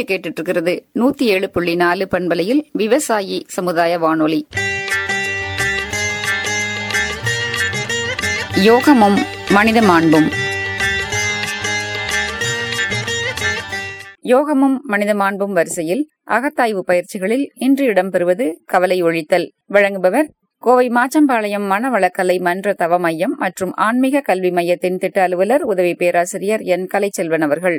கேட்டுட்டு இருக்கிறது நூத்தி ஏழு புள்ளி நாலு பண்பலையில் விவசாயி சமுதாய வானொலி யோகமும் மனித மாண்பும் யோகமும் மனித மாண்பும் வரிசையில் அகத்தாய்வு பயிற்சிகளில் இன்று இடம்பெறுவது கவலை ஒழித்தல் வழங்குபவர் கோவை மாச்சம்பாளையம் மனவளக்கலை மன்ற தவ மையம் மற்றும் ஆன்மீக கல்வி மையத்தின் திட்ட அலுவலர் உதவி பேராசிரியர் என் கலைச்செல்வன் அவர்கள்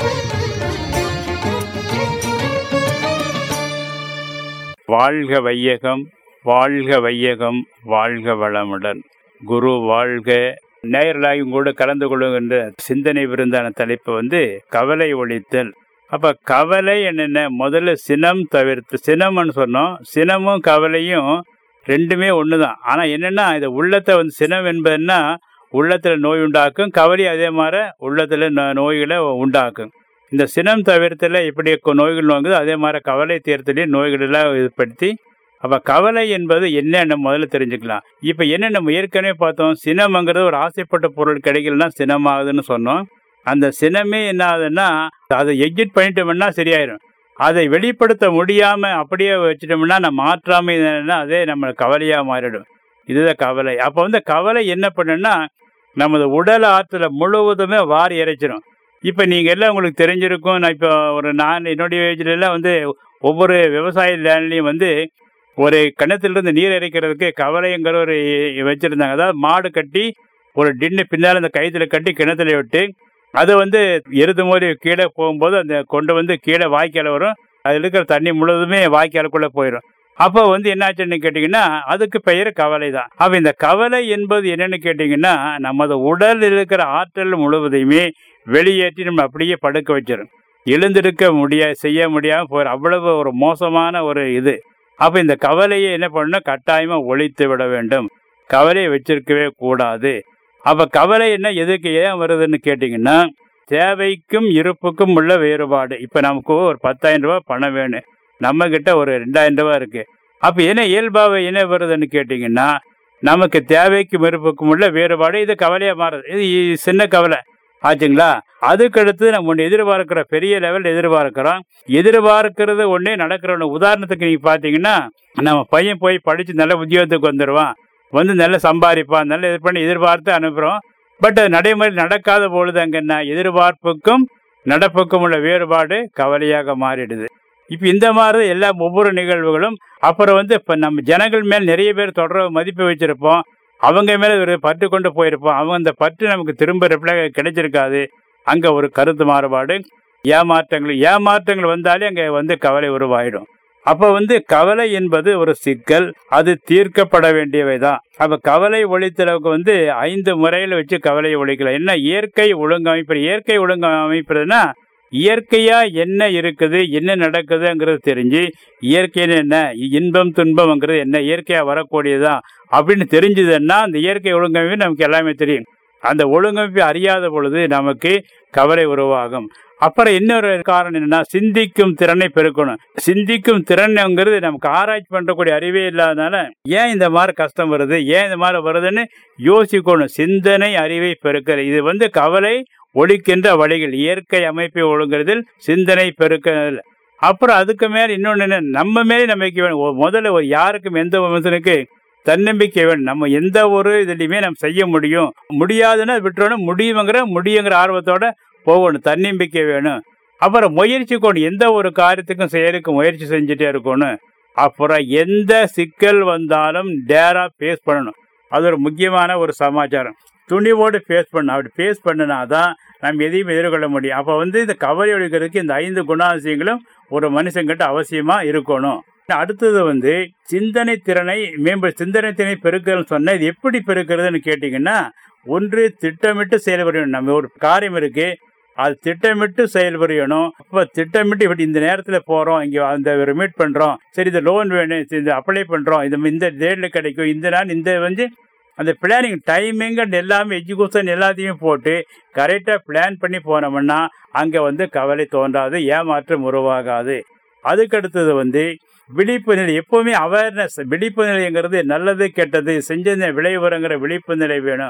வாழ்க வையகம் வாழ்க வையகம் வாழ்க வளமுடன் குரு வாழ்க நேயர்களாக கூட கலந்து கொள்ளுகின்ற சிந்தனை விருந்தான தலைப்பு வந்து கவலை ஒழித்தல் அப்ப கவலை என்னென்ன முதல்ல சினம் தவிர்த்து சினம்னு சொன்னோம் சினமும் கவலையும் ரெண்டுமே ஒன்று தான் ஆனால் என்னென்னா இது உள்ளத்தை வந்து சினம் என்பதுன்னா உள்ளத்தில் நோய் உண்டாக்கும் கவலை அதே மாதிரி உள்ளத்தில் நோ- நோய்களை உண்டாக்கும் இந்த சினம் தவிர்த்தில் இப்படி கொ- நோய்கள் வாங்குது அதே மாதிரி கவலை தீர்த்தலையும் நோய்களெல்லாம் ஏற்படுத்தி அப்போ கவலை என்பது என்னென்ன முதல்ல தெரிஞ்சுக்கலாம் இப்போ என்ன நம்ம ஏற்கனவே பார்த்தோம் சினம்ங்கிறது ஒரு ஆசைப்பட்ட பொருள் கிடைக்கலன்னா சினமாகுதுன்னு சொன்னோம் அந்த சினமே என்ன ஆகுதுன்னா அதை எக்ஸிட் பண்ணிட்டோம்னா சரியாயிரும் அதை வெளிப்படுத்த முடியாம அப்படியே வச்சுட்டோம்னா நம்ம மாற்றாம இருந்தோம்னா அதே நம்ம கவலையா மாறிடும் இதுதான் கவலை அப்போ வந்து கவலை என்ன பண்ணுன்னா நமது உடல் ஆற்றலை முழுவதுமே வாரி இறைச்சிடும் இப்போ நீங்கள் எல்லாம் உங்களுக்கு தெரிஞ்சிருக்கும் நான் இப்போ ஒரு நான் என்னுடைய ஏஜ்ல எல்லாம் வந்து ஒவ்வொரு விவசாய லேண்ட்லையும் வந்து ஒரு கிணத்துலேருந்து நீர் இறைக்கிறதுக்கு கவலைங்கிற ஒரு வச்சுருந்தாங்க அதாவது மாடு கட்டி ஒரு டின்னு பின்னால் அந்த கயிற்றுல கட்டி கிணத்துல விட்டு அது வந்து எருது மாதிரி கீழே போகும்போது அந்த கொண்டு வந்து கீழே வாய்க்கால் வரும் அதில் இருக்கிற தண்ணி முழுவதுமே வாய்க்காலுக்குள்ளே போயிடும் அப்போ வந்து என்னாச்சுன்னு கேட்டிங்கன்னா அதுக்கு பெயர் கவலை தான் அப்போ இந்த கவலை என்பது என்னன்னு கேட்டிங்கன்னா நமது உடல் இருக்கிற ஆற்றல் முழுவதையுமே வெளியேற்றி நம்ம அப்படியே படுக்க வச்சிடும் எழுந்திருக்க முடிய செய்ய முடியாமல் போயிடும் அவ்வளவு ஒரு மோசமான ஒரு இது அப்போ இந்த கவலையை என்ன பண்ணணும் கட்டாயமாக ஒழித்து விட வேண்டும் கவலையை வச்சிருக்கவே கூடாது அப்போ கவலை என்ன எதுக்கு ஏன் வருதுன்னு கேட்டிங்கன்னா தேவைக்கும் இருப்புக்கும் உள்ள வேறுபாடு இப்போ நமக்கு ஒரு பத்தாயிரம் ரூபாய் பணம் வேணும் நம்ம கிட்ட ஒரு ரெண்டாயிரம் ரூபாய் இருக்கு அப்போ என்ன இயல்பாக என்ன வருதுன்னு கேட்டிங்கன்னா நமக்கு தேவைக்கும் இருப்புக்கும் உள்ள வேறுபாடு இது கவலையாக மாறுது இது இ- சின்ன கவலை ஆச்சுங்களா அதுக்கடுத்து நம்ம ஒன்று எதிர்பார்க்கிற பெரிய லெவல் எதிர்பார்க்கிறோம் எதிர்பார்க்கிறது ஒன்றே நடக்கிற ஒன்று உதாரணத்துக்கு நீங்கள் பார்த்தீங்கன்னா நம்ம பையன் போய் படித்து நல்ல உத்தியோகத்துக்கு வந்துடுவான் வந்து நல்லா சம்பாதிப்பான் நல்ல இது பண்ணி எதிர்பார்த்து அனுப்புகிறோம் பட் அது நடைமுறை நடக்காத பொழுது அங்கே என்ன எதிர்பார்ப்புக்கும் நடப்புக்கும் உள்ள வேறுபாடு கவலையாக மாறிடுது இப்போ இந்த மாதிரி எல்லா ஒவ்வொரு நிகழ்வுகளும் அப்புறம் வந்து இப்போ நம்ம ஜனங்கள் மேல் நிறைய பேர் தொடர மதிப்பு வச்சிருப்போம் அவங்க மேலே ஒரு பற்று கொண்டு போயிருப்போம் அவங்க அந்த பற்று நமக்கு திரும்ப ரிப்ளை கிடைச்சிருக்காது அங்கே ஒரு கருத்து மாறுபாடு ஏமாற்றங்கள் ஏமாற்றங்கள் வந்தாலே அங்கே வந்து கவலை உருவாயிடும் அப்போ வந்து கவலை என்பது ஒரு சிக்கல் அது தீர்க்கப்பட வேண்டியவை தான் அப்போ கவலை ஒழித்தளவுக்கு வந்து ஐந்து முறையில் வச்சு கவலையை ஒழிக்கலாம் என்ன இயற்கை ஒழுங்கமைப்பு இயற்கை ஒழுங்கமைப்புனா இயற்கையா என்ன இருக்குது என்ன நடக்குதுங்கிறது தெரிஞ்சு இயற்கைன்னு என்ன இன்பம் துன்பம்ங்கிறது என்ன இயற்கையா வரக்கூடியதா அப்படின்னு தெரிஞ்சதுன்னா அந்த இயற்கை ஒழுங்கமைப்பு நமக்கு எல்லாமே தெரியும் அந்த ஒழுங்கமைப்பு அறியாத பொழுது நமக்கு கவலை உருவாகும் அப்புறம் இன்னொரு காரணம் என்னன்னா சிந்திக்கும் திறனை பெருக்கணும் சிந்திக்கும் திறன்ங்கிறது நமக்கு ஆராய்ச்சி பண்ணக்கூடிய அறிவே இல்லாதனால ஏன் இந்த மாதிரி கஷ்டம் வருது ஏன் இந்த மாதிரி வருதுன்னு யோசிக்கணும் சிந்தனை அறிவை பெருக்கல் இது வந்து கவலை ஒழிக்கின்ற வழிகள் இயற்கை அமைப்பை ஒழுங்குறதில் சிந்தனை பெருக்கல் அப்புறம் அதுக்கு மேல இன்னொன்று என்ன நம்ம மேலே நம்பிக்கை வேணும் ஒ- முதல்ல ஒரு யாருக்கும் எந்த மனுஷனுக்கு தன்னம்பிக்கை வேணும் நம்ம எந்த ஒரு இதுலையுமே நம்ம செய்ய முடியும் முடியாதுன்னா விட்டுறணும் முடியுங்கிற முடியுங்கிற ஆர்வத்தோட போகணும் தன்னம்பிக்கை வேணும் அப்புறம் முயற்சி கொண்டு எந்த ஒரு காரியத்துக்கும் செயலுக்கு முயற்சி செஞ்சுட்டே இருக்கணும் அப்புறம் எந்த சிக்கல் வந்தாலும் டேரா ஃபேஸ் பண்ணணும் அது ஒரு முக்கியமான ஒரு சமாச்சாரம் துணிவோடு ஃபேஸ் பண்ணணும் அப்படி ஃபேஸ் பண்ணினா தான் நம்ம எதையும் எதிர்கொள்ள முடியும் அப்போ வந்து இந்த கவலை ஒழிக்கிறதுக்கு இந்த ஐந்து குணாதிசயங்களும் ஒரு மனுஷங்கிட்ட அவசியமாக இருக்கணும் அடுத்தது வந்து சிந்தனை திறனை மேம்படு சிந்தனை திறனை பெருக்கல் சொன்ன இது எப்படி பெருக்கிறதுன்னு கேட்டிங்கன்னா ஒன்று திட்டமிட்டு செயல்படணும் நம்ம ஒரு காரியம் இருக்கு அது திட்டமிட்டு செயல்புரியணும் இப்போ திட்டமிட்டு இப்படி இந்த நேரத்தில் போகிறோம் இங்கே அந்த ஒரு மீட் பண்ணுறோம் சரி இந்த லோன் வேணும் சரி, இந்த அப்ளை பண்ணுறோம் இது இந்த டேட்டில் கிடைக்கும் இந்த நாள் இந்த வந்து அந்த பிளானிங் டைமிங் அண்ட் எல்லாமே எஜுகேஷன் எல்லாத்தையும் போட்டு கரெக்டாக பிளான் பண்ணி போனோம்னா அங்கே வந்து கவலை தோன்றாது ஏமாற்றம் உருவாகாது அதுக்கடுத்தது வந்து விழிப்பு நிலை எப்பவுமே அவேர்னஸ் விழிப்பு நிலைங்கிறது நல்லது கெட்டது செஞ்ச விளைவுறங்கிற விழிப்பு நிலை வேணும்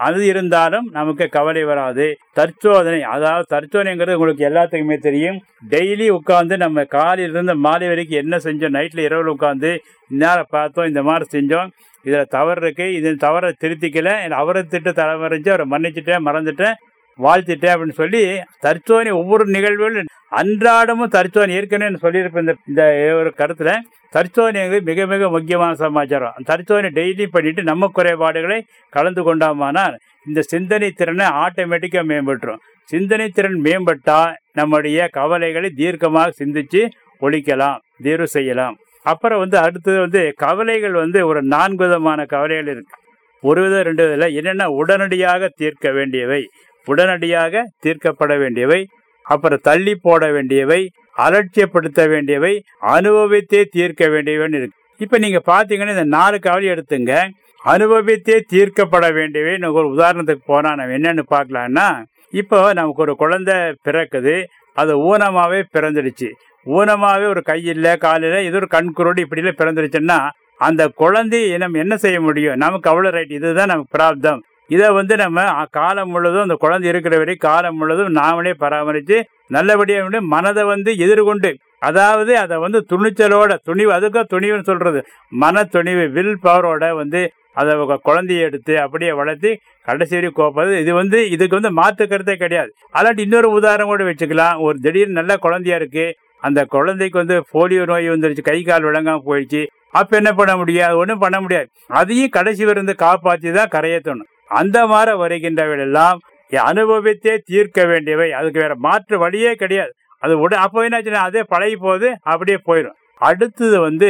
அது இருந்தாலும் நமக்கு கவலை வராது தற்சோதனை அதாவது தற்சோதனைங்கிறது உங்களுக்கு எல்லாத்துக்குமே தெரியும் டெய்லி உட்காந்து நம்ம காலையிலிருந்து மாலை வரைக்கும் என்ன செஞ்சோம் நைட்டில் இரவில் உட்காந்து இந்நேரம் பார்த்தோம் இந்த மாதிரி செஞ்சோம் இதில் தவறு இருக்கு இது தவறை திருத்திக்கல அவரை திட்டு தலைமறைஞ்சு அவரை மன்னிச்சுட்டேன் மறந்துட்டேன் வாழ்த்திட்டேன் அப்படின்னு சொல்லி தற்சோதனை ஒவ்வொரு நிகழ்வுகளும் அன்றாடமும் தற்சோதனை ஏற்கனவே சொல்லியிருப்பேன் இந்த இந்த ஒரு கருத்துல தற்சோதனை மிக மிக முக்கியமான சமாச்சாரம் தற்சோதனை டெய்லி பண்ணிட்டு நம்ம குறைபாடுகளை கலந்து கொண்டாமானால் இந்த சிந்தனை திறனை ஆட்டோமேட்டிக்காக மேம்பட்டுரும் சிந்தனை திறன் மேம்பட்டா நம்முடைய கவலைகளை தீர்க்கமாக சிந்திச்சு ஒழிக்கலாம் தீர்வு செய்யலாம் அப்புறம் வந்து அடுத்தது வந்து கவலைகள் வந்து ஒரு நான்கு விதமான கவலைகள் இருக்கு ஒரு விதம் ரெண்டு விதம் இல்லை என்னென்ன உடனடியாக தீர்க்க வேண்டியவை உடனடியாக தீர்க்கப்பட வேண்டியவை அப்புறம் தள்ளி போட வேண்டியவை அலட்சியப்படுத்த வேண்டியவை அனுபவித்தே தீர்க்க வேண்டியவைன்னு இருக்கு இப்ப நீங்க பாத்தீங்கன்னா இந்த நாலு கவலை எடுத்துங்க அனுபவித்தே தீர்க்கப்பட வேண்டியவை நான் ஒரு உதாரணத்துக்கு போனா நம்ம என்னன்னு பார்க்கலாம்னா இப்போ நமக்கு ஒரு குழந்தை பிறக்குது அது ஊனமாவே பிறந்துடுச்சு ஊனமாவே ஒரு கை இல்லை கால் இல்லை இது ஒரு கண் குருடு இப்படிலாம் பிறந்துடுச்சுன்னா அந்த குழந்தைய நம்ம என்ன செய்ய முடியும் நமக்கு அவ்வளோ ரைட் இதுதான் நமக்கு பிராப்தம் இதை வந்து நம்ம காலம் முழுதும் அந்த குழந்தை இருக்கிற வரை காலம் முழுதும் நாமளே பராமரித்து நல்லபடியாக வந்து மனதை வந்து எதிர்கொண்டு அதாவது அதை வந்து துணிச்சலோட துணிவு அதுக்காக துணிவுன்னு சொல்றது மன துணிவு வில் பவரோட வந்து அதை குழந்தைய எடுத்து அப்படியே வளர்த்து கடைசி வரை கோப்பது இது வந்து இதுக்கு வந்து மாற்று கருத்தே கிடையாது அல்லாட்டி இன்னொரு உதாரணம் கூட வச்சுக்கலாம் ஒரு திடீர்னு நல்ல குழந்தையா இருக்கு அந்த குழந்தைக்கு வந்து போலியோ நோய் வந்துருச்சு கை கால் விளங்காம போயிடுச்சு அப்ப என்ன பண்ண முடியாது ஒன்றும் பண்ண முடியாது அதையும் கடைசி வருந்து காப்பாற்றி தான் கரையேற்றணும் அந்த மாதிரி வருகின்றவை எல்லாம் அனுபவித்தே தீர்க்க வேண்டியவை அதுக்கு வேற மாற்று வழியே கிடையாது அது உட அப்போ என்னாச்சுன்னா அதே பழகி போது அப்படியே போயிடும் அடுத்தது வந்து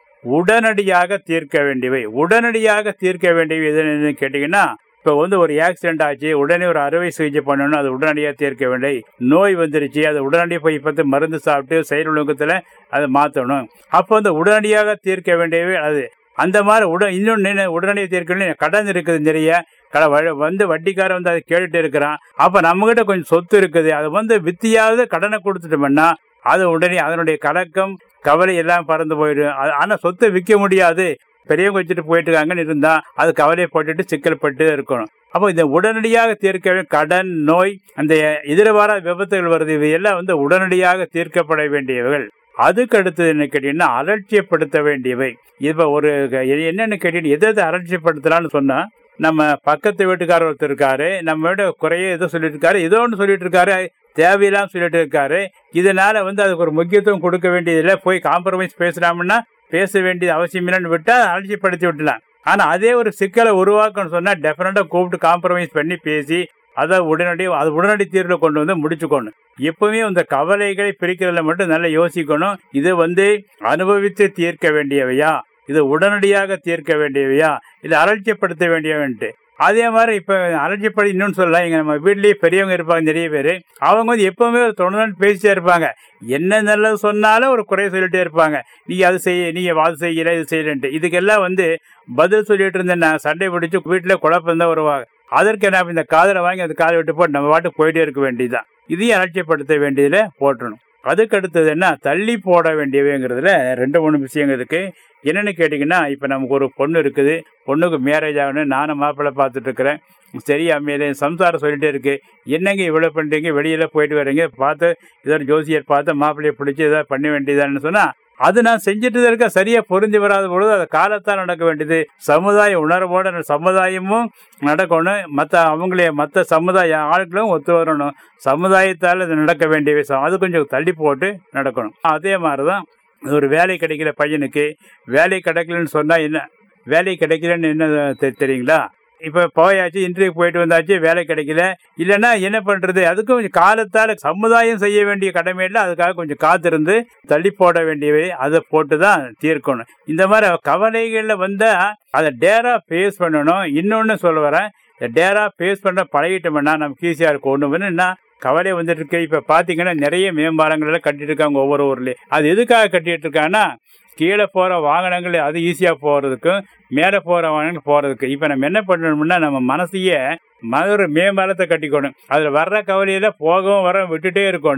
உடனடியாக தீர்க்க வேண்டியவை உடனடியாக தீர்க்க வேண்டியவை எதுன்னு கேட்டீங்கன்னா இப்போ வந்து ஒரு ஆக்சிடென்ட் ஆச்சு உடனே ஒரு அறுவை சிகிச்சை பண்ணணும் அது உடனடியாக தீர்க்க வேண்டிய நோய் வந்துருச்சு அது உடனடியாக போய் இப்போ மருந்து சாப்பிட்டு செயல் ஒழுங்கத்தில் அதை மாற்றணும் அப்போ வந்து உடனடியாக தீர்க்க வேண்டியவை அது அந்த மாதிரி உட இன்னொன்று உடனடியாக தீர்க்கணும் கடன் இருக்குது நிறைய கடை வந்து வட்டிக்காரன் வந்து அதை கேட்டுட்டு இருக்கிறான் அப்போ நம்மகிட்ட கொஞ்சம் சொத்து இருக்குது அது வந்து வித்தியாவது கடனை கொடுத்துட்டோம்னா அது உடனே அதனுடைய கலக்கம் கவலை எல்லாம் பறந்து போயிடும் ஆனால் சொத்தை விற்க முடியாது பெரியவங்க வச்சுட்டு போயிட்டு இருக்காங்கன்னு இருந்தா அது கவலைப்பட்டுட்டு சிக்கல்பட்டு இருக்கணும் அப்போ இந்த உடனடியாக தீர்க்க கடன் நோய் அந்த எதிர்பாராத விபத்துகள் வருது இவையெல்லாம் வந்து உடனடியாக தீர்க்கப்பட வேண்டியவைகள் அதுக்கு அடுத்தது என்ன கேட்டீங்கன்னா அலட்சியப்படுத்த வேண்டியவை இப்போ ஒரு என்னென்னு கேட்டீங்கன்னா எதை எதை அலட்சியப்படுத்தலாம்னு சொன்னா நம்ம பக்கத்து வீட்டுக்காரர் ஒருத்தர் இருக்காரு நம்ம வீட குறைய ஏதோ சொல்லிட்டு இருக்காரு ஏதோ ஒன்று சொல்லிட்டு இருக்காரு தேவையில்லாம சொல்லிட்டு இருக்காரு இதனால வந்து அதுக்கு ஒரு முக்கியத்துவம் கொடுக்க வேண்டியதில்லை போய் காம்ப்ரமைஸ் பேசலாம்னா பேச வேண்டியது அவசியம் இல்லைன்னு விட்டா அலட்சியப்படுத்தி விட்டலாம் ஆனா அதே ஒரு சிக்கலை உருவாக்கணும்னு சொன்னா டெஃபினட்டா கூப்பிட்டு காம்ப்ரமைஸ் பண்ணி பேசி அதை உடனடி அது உடனடி தீர்வில் கொண்டு வந்து முடிச்சுக்கணும் எப்பவுமே இந்த கவலைகளை பிரிக்கிறதுல மட்டும் நல்லா யோசிக்கணும் இது வந்து அனுபவித்து தீர்க்க வேண்டியவையா இது உடனடியாக தீர்க்க வேண்டியவையா இல்லை அலட்சியப்படுத்த வேண்டியவன்ட்டு அதே மாதிரி இப்போ அலட்சியப்படி இன்னொன்று சொல்லலாம் எங்கள் நம்ம வீட்லேயே பெரியவங்க இருப்பாங்க நிறைய பேர் அவங்க வந்து எப்பவுமே ஒரு தொடர்ந்து பேசிட்டே இருப்பாங்க என்ன நல்லது சொன்னாலும் ஒரு குறை சொல்லிட்டே இருப்பாங்க நீ அது செய்ய நீங்கள் அது செய்யல இது செய்யலன்ட்டு இதுக்கெல்லாம் வந்து பதில் சொல்லிட்டு இருந்தேன் நான் சண்டை பிடிச்சி வீட்டில் குழப்பம் தான் வருவாங்க அதற்கு என்ன இந்த காதலை வாங்கி அந்த காதை விட்டு போட்டு நம்ம பாட்டு போயிட்டே இருக்க வேண்டியதுதான் இதையும் அலட்சியப்படுத்த வேண்டியதில் போட்டணும் அதுக்கு அடுத்தது என்ன தள்ளி போட வேண்டியவைங்கிறதுல ரெண்டு மூணு விஷயங்கள் இருக்கு என்னன்னு கேட்டிங்கன்னா இப்போ நமக்கு ஒரு பொண்ணு இருக்குது பொண்ணுக்கு மேரேஜ் ஆகணும் நானும் மாப்பிள்ளை பார்த்துட்டு இருக்கிறேன் சரி அம்மையில சம்சாரம் சொல்லிட்டே இருக்கு என்னங்க இவ்வளோ பண்ணுறீங்க வெளியில் போயிட்டு வரீங்க பார்த்து ஏதோ ஜோசியர் பார்த்து மாப்பிள்ளையை பிடிச்சி ஏதாவது பண்ண வேண்டியதான்னு சொன்னால் அது நான் செஞ்சுட்டு இருக்க சரியா பொருந்தி வராத பொழுது அது காலத்தால் நடக்க வேண்டியது சமுதாய உணர்வோட சமுதாயமும் நடக்கணும் மற்ற அவங்களே மற்ற சமுதாய ஆட்களும் ஒத்து வரணும் சமுதாயத்தால் இது நடக்க வேண்டிய விஷயம் அது கொஞ்சம் தள்ளி போட்டு நடக்கணும் அதே மாதிரி தான் ஒரு வேலை கிடைக்கல பையனுக்கு வேலை கிடைக்கலன்னு சொன்னால் என்ன வேலை கிடைக்கலன்னு என்ன தெரியுங்களா இப்போ போயாச்சு இன்டர்வியூ போயிட்டு வந்தாச்சு வேலை கிடைக்கல இல்லைன்னா என்ன பண்ணுறது அதுக்கும் கொஞ்சம் காலத்தால் சமுதாயம் செய்ய வேண்டிய கடமையில் அதுக்காக கொஞ்சம் காத்திருந்து தள்ளி போட வேண்டியவை அதை போட்டு தான் தீர்க்கணும் இந்த மாதிரி கவலைகளில் வந்தால் அதை டேராக ஃபேஸ் பண்ணணும் இன்னொன்று சொல்ல வரேன் இந்த டேராக ஃபேஸ் பண்ண பழகிட்டோம்னா நமக்கு ஈஸியாக இருக்கும் ஒன்று என்ன கவலை வந்துட்டு இருக்கு இப்போ பார்த்தீங்கன்னா நிறைய மேம்பாலங்களெல்லாம் கட்டிட்டு இருக்காங்க ஒவ்வொரு ஊர்லேயும் அது எதுக்காக கட்டிட்டு இருக்காங்கன்னா கீழே போகிற வாகனங்கள் அது ஈஸியாக போகிறதுக்கும் மேலே போகிற வாகனங்கள் போகிறதுக்கு இப்போ நம்ம என்ன பண்ணணும்னா நம்ம மனசையே மத ஒரு மேம்பாலத்தை கட்டிக்கணும் அதில் வர்ற கவலையில் போகவும் வர விட்டுட்டே இருக்கணும்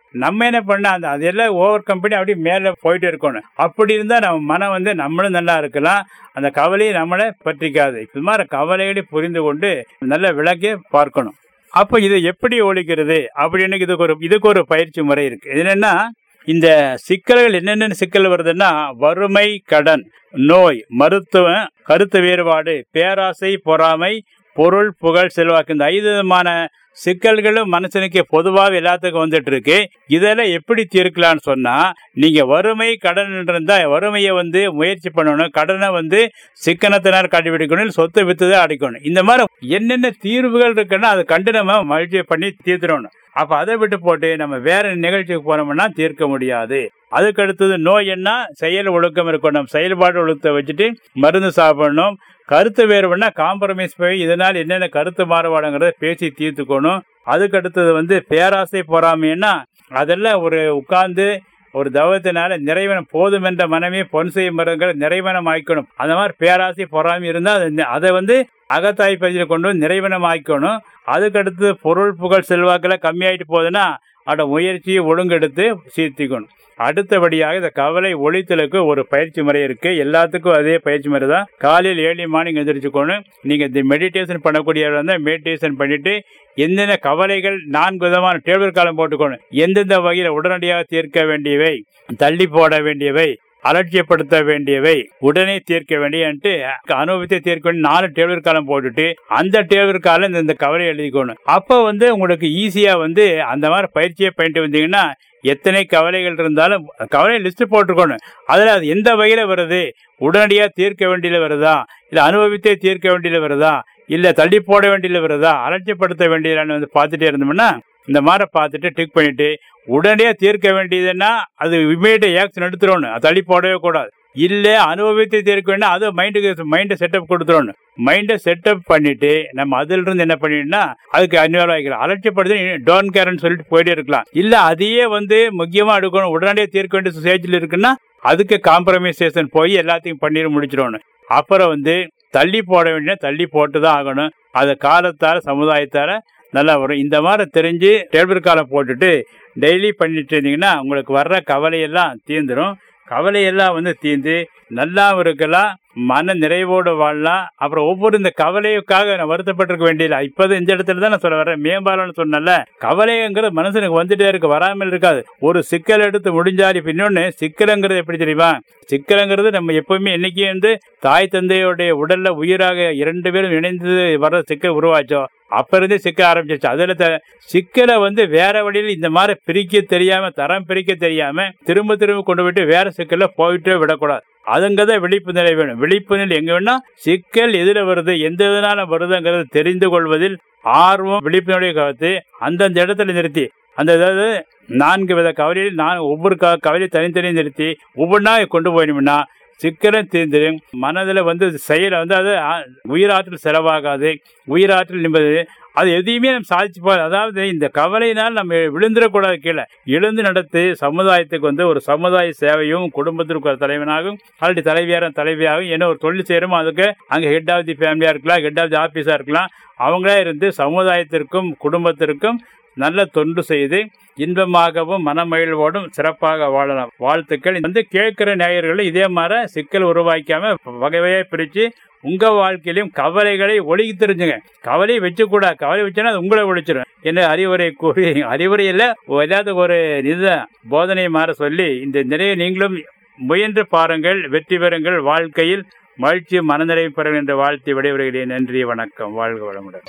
நம்ம என்ன பண்ண அந்த அதெல்லாம் ஓவர் கம் பண்ணி அப்படியே மேலே போயிட்டு இருக்கணும் அப்படி இருந்தால் நம்ம மனம் வந்து நம்மளும் நல்லா இருக்கலாம் அந்த கவலையை நம்மளை பற்றிக்காது இது மாதிரி கவலைகளை புரிந்து கொண்டு நல்ல விளக்கே பார்க்கணும் அப்போ இதை எப்படி ஒழிக்கிறது அப்படின்னு இதுக்கு ஒரு இதுக்கு ஒரு பயிற்சி முறை இருக்கு இது என்னன்னா இந்த சிக்கல்கள் என்னென்ன சிக்கல் வருதுன்னா வறுமை கடன் நோய் மருத்துவம் கருத்து வேறுபாடு பேராசை பொறாமை பொருள் புகழ் செல்வாக்கு இந்த ஐந்து விதமான சிக்கல்களும் மனுஷனுக்கு பொதுவாக எல்லாத்துக்கும் வந்துட்டு இருக்கு இதெல்லாம் எப்படி தீர்க்கலாம்னு சொன்னா நீங்க வறுமை கடன் இருந்தா வறுமையை வந்து முயற்சி பண்ணணும் கடனை வந்து சிக்கனத்தினர் கண்டுபிடிக்கணும் சொத்தை வித்துதான் அடிக்கணும் இந்த மாதிரி என்னென்ன தீர்வுகள் இருக்குன்னா அதை கண்டு நம்ம மகிழ்ச்சி பண்ணி தீர்த்துடணும் அப்ப அதை விட்டு போட்டு நம்ம வேற நிகழ்ச்சிக்கு போனோம்னா தீர்க்க முடியாது அதுக்கு அடுத்தது நோய் என்ன செயல் ஒழுக்கம் இருக்கணும் செயல்பாடு ஒழுக்கத்தை வச்சுட்டு மருந்து சாப்பிடணும் கருத்து வேறுபடினா காம்ப்ரமைஸ் போய் இதனால் என்னென்ன கருத்து மாறுபாடுங்கிறத பேசி தீர்த்துக்கணும் அதுக்கு அடுத்தது வந்து பேராசை பொறாமைன்னா அதெல்லாம் ஒரு உட்கார்ந்து ஒரு தவத்தினால நிறைவனம் போதும் என்ற மனமே பொன் செய்யும் மரங்கள் நிறைவனம் ஆய்க்கணும் அந்த மாதிரி பேராசை பொறாமை இருந்தால் அதை வந்து அகத்தாய் பகுதியில் கொண்டு வந்து நிறைவனம் ஆய்க்கணும் அதுக்கடுத்து பொருள் புகழ் செல்வாக்கில் கம்மியாயிட்டு போகுதுன்னா அதோட முயற்சியை ஒழுங்கெடுத்து சீர்த்திக்கணும் அடுத்தபடியாக இந்த கவலை ஒழித்தலுக்கு ஒரு பயிற்சி முறை இருக்கு எல்லாத்துக்கும் அதே பயிற்சி முறை தான் காலையில் ஏழு மார்னிங் எந்திரிச்சுக்கணும் நீங்க இந்த மெடிடேஷன் பண்ணக்கூடியவர் வந்து மெடிடேஷன் பண்ணிட்டு எந்தெந்த கவலைகள் நான்கு விதமான டேபிள் காலம் போட்டுக்கணும் எந்தெந்த வகையில் உடனடியாக தீர்க்க வேண்டியவை தள்ளி போட வேண்டியவை அலட்சியப்படுத்த வேண்டியவை உடனே தீர்க்க வேண்டியன்ட்டு அனுபவத்தை தீர்க்க வேண்டிய நாலு டேபிள் காலம் போட்டுட்டு அந்த டேபிள் காலம் இந்த கவலை எழுதிக்கணும் அப்போ வந்து உங்களுக்கு ஈஸியா வந்து அந்த மாதிரி பயிற்சியை பண்ணிட்டு வந்தீங்கன்னா எத்தனை கவலைகள் இருந்தாலும் கவலை லிஸ்ட் போட்டுக்கணும் அதில் அது எந்த வகையில வருது உடனடியாக தீர்க்க வேண்டியது வருதா இல்லை அனுபவித்தே தீர்க்க வேண்டியது வருதா இல்லை தள்ளி போட வேண்டியது வருதா அலட்சியப்படுத்த வேண்டியதான்னு வந்து பார்த்துட்டே இருந்தோம்னா இந்த மாதிரி பார்த்துட்டு டிக் பண்ணிட்டு உடனடியாக தீர்க்க வேண்டியதுன்னா அது இமீடியட் ஆக்ஷன் எடுத்துடணும் தள்ளி போடவே கூடாது இல்லை அனுபவித்து தீர்க்க வேண்டிய அது மைண்டுக்கு மைண்டை செட்டப் கொடுத்துடணும் மைண்டை செட்டப் பண்ணிட்டு நம்ம அதுல இருந்து என்ன பண்ணிட்டோம்னா அதுக்கு அன்வால்வ் ஆகிக்கலாம் அலட்சியப்படுத்தி டோன் கேர்னு சொல்லிட்டு போயிட்டே இருக்கலாம் இல்ல அதையே வந்து முக்கியமா எடுக்கணும் உடனடியாக தீர்க்க வேண்டிய ஸ்டேஜில் இருக்குன்னா அதுக்கு காம்ப்ரமைசேஷன் போய் எல்லாத்தையும் பண்ணிட்டு முடிச்சிடணும் அப்புறம் வந்து தள்ளி போட வேண்டிய தள்ளி போட்டு தான் ஆகணும் அது காலத்தால சமுதாயத்தால நல்லா வரும் இந்த மாதிரி தெரிஞ்சு டேபிள் காலம் போட்டுட்டு டெய்லி பண்ணிட்டு இருந்தீங்கன்னா உங்களுக்கு வர்ற கவலையெல்லாம் தீர்ந்துடும் கவலையெல்லாம் வந்து தீர்ந்து நல்லாவும் இருக்கலாம் மன நிறைவோடு வாழலாம் அப்புறம் ஒவ்வொரு இந்த கவலையுக்காக நான் வருத்தப்பட்டிருக்க வேண்டியதில்லை இப்போது இந்த இடத்துல தான் நான் சொல்ல வரேன் மேம்பாலம்னு சொன்னல கவலைங்கிறது மனுஷனுக்கு வந்துட்டே இருக்கு வராமல் இருக்காது ஒரு சிக்கல் எடுத்து முடிஞ்சால் இப்போ இன்னொன்று சிக்கலுங்கிறது எப்படி தெரியுமா சிக்கலுங்கிறது நம்ம எப்பவுமே என்னைக்கு வந்து தாய் தந்தையோடைய உடல்ல உயிராக இரண்டு பேரும் இணைந்து வர சிக்கல் உருவாச்சோ அப்ப இருந்தே சிக்க ஆரம்பிச்சிச்சு அதுல சிக்கலை வந்து வேற வழியில் இந்த மாதிரி பிரிக்க தெரியாம தரம் பிரிக்க தெரியாம திரும்ப திரும்ப கொண்டு போயிட்டு வேற சிக்கல்ல போயிட்டே விடக்கூடாது அதுங்கதான் விழிப்பு நிலை வேணும் விழிப்பு நிலை எங்க வேணா சிக்கல் எதுல வருது எந்த இதனால வருதுங்கிறது தெரிந்து கொள்வதில் ஆர்வம் விழிப்புணர்வை கவர்த்து அந்தந்த இடத்துல நிறுத்தி அந்த அதாவது நான்கு வித கவலையில் நான் ஒவ்வொரு கவலையை தனித்தனி நிறுத்தி ஒவ்வொன்றா கொண்டு போயிடும்னா சிக்கலும் தீர்ந்துடும் மனதில் வந்து செயலை வந்து அது உயிராற்றல் செலவாகாது உயிராற்றல் நிம்மதி அது எதையுமே நம்ம சாதிச்சு போ அதாவது இந்த கவலையினால் நம்ம விழுந்துடக்கூடாது கீழே எழுந்து நடத்தி சமுதாயத்துக்கு வந்து ஒரு சமுதாய சேவையும் குடும்பத்திற்கு ஒரு தலைவனாகவும் அல்லது தலைவியாரும் தலைவியாகவும் என்ன ஒரு தொழில் செய்யறோமோ அதுக்கு அங்கே ஹெட் ஆஃப் தி ஃபேமிலியாக இருக்கலாம் ஹெட் ஆஃப் தி ஆஃபீஸாக இருக்கலாம் அவங்களே இருந்து சமுதாயத்திற்கும் குடும்பத்திற்கும் நல்ல தொண்டு செய்து இன்பமாகவும் மனமகிழ்வோடும் சிறப்பாக வாழலாம் வாழ்த்துக்கள் வந்து கேட்கிற நேயர்களை இதே மாதிரி சிக்கல் உருவாக்காம வகை வகையாக பிரித்து உங்க வாழ்க்கையிலும் கவலைகளை ஒழுகி தெரிஞ்சுங்க கவலையை வச்சுக்கூடாது கவலை வச்சுன்னா அது உங்களை ஒழிச்சிடும் என்ன அறிவுரை கூறி அறிவுரையில் ஏதாவது ஒரு இது போதனை மாற சொல்லி இந்த நிறைய நீங்களும் முயன்று பாருங்கள் வெற்றி பெறுங்கள் வாழ்க்கையில் மகிழ்ச்சி மனநிறைவு பெறுங்கள் என்ற வாழ்த்தி விடைபெறுகிறேன் நன்றி வணக்கம் வாழ்க வளமுடன்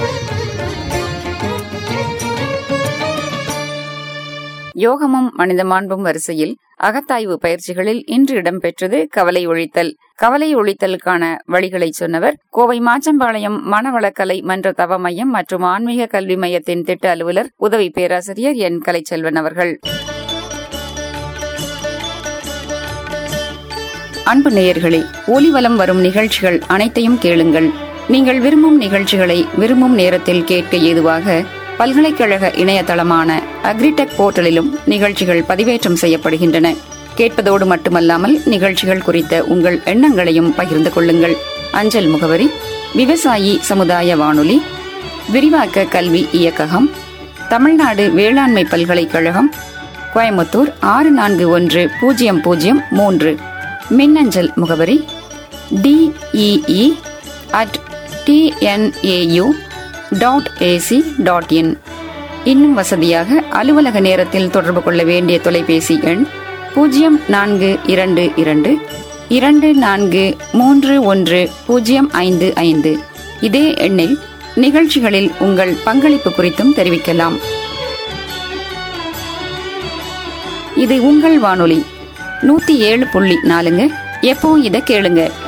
யோகமும் மனித மாண்பும் வரிசையில் அகத்தாய்வு பயிற்சிகளில் இன்று இடம்பெற்றது கவலை ஒழித்தல் கவலை ஒழித்தலுக்கான வழிகளை சொன்னவர் கோவை மாச்சம்பாளையம் மனவளக்கலை மன்ற தவ மையம் மற்றும் ஆன்மீக கல்வி மையத்தின் திட்ட அலுவலர் உதவி பேராசிரியர் என் கலைச்செல்வன் அவர்கள் அன்பு நேயர்களே ஒலிவலம் வரும் நிகழ்ச்சிகள் அனைத்தையும் கேளுங்கள் நீங்கள் விரும்பும் நிகழ்ச்சிகளை விரும்பும் நேரத்தில் கேட்க ஏதுவாக பல்கலைக்கழக இணையதளமான அக்ரிடெக் போர்ட்டலிலும் நிகழ்ச்சிகள் பதிவேற்றம் செய்யப்படுகின்றன கேட்பதோடு மட்டுமல்லாமல் நிகழ்ச்சிகள் குறித்த உங்கள் எண்ணங்களையும் பகிர்ந்து கொள்ளுங்கள் அஞ்சல் முகவரி விவசாயி சமுதாய வானொலி விரிவாக்க கல்வி இயக்ககம் தமிழ்நாடு வேளாண்மை பல்கலைக்கழகம் கோயமுத்தூர் ஆறு நான்கு ஒன்று பூஜ்ஜியம் பூஜ்ஜியம் மூன்று மின்னஞ்சல் முகவரி DEE at TNAU dot AC dot in இன்னும் வசதியாக அலுவலக நேரத்தில் தொடர்பு கொள்ள வேண்டிய தொலைபேசி எண் பூஜ்ஜியம் நான்கு இரண்டு இரண்டு இரண்டு நான்கு மூன்று ஒன்று பூஜ்ஜியம் ஐந்து ஐந்து இதே எண்ணில் நிகழ்ச்சிகளில் உங்கள் பங்களிப்பு குறித்தும் தெரிவிக்கலாம் இது உங்கள் வானொலி நூத்தி ஏழு புள்ளி நாலுங்க எப்போ இதை கேளுங்க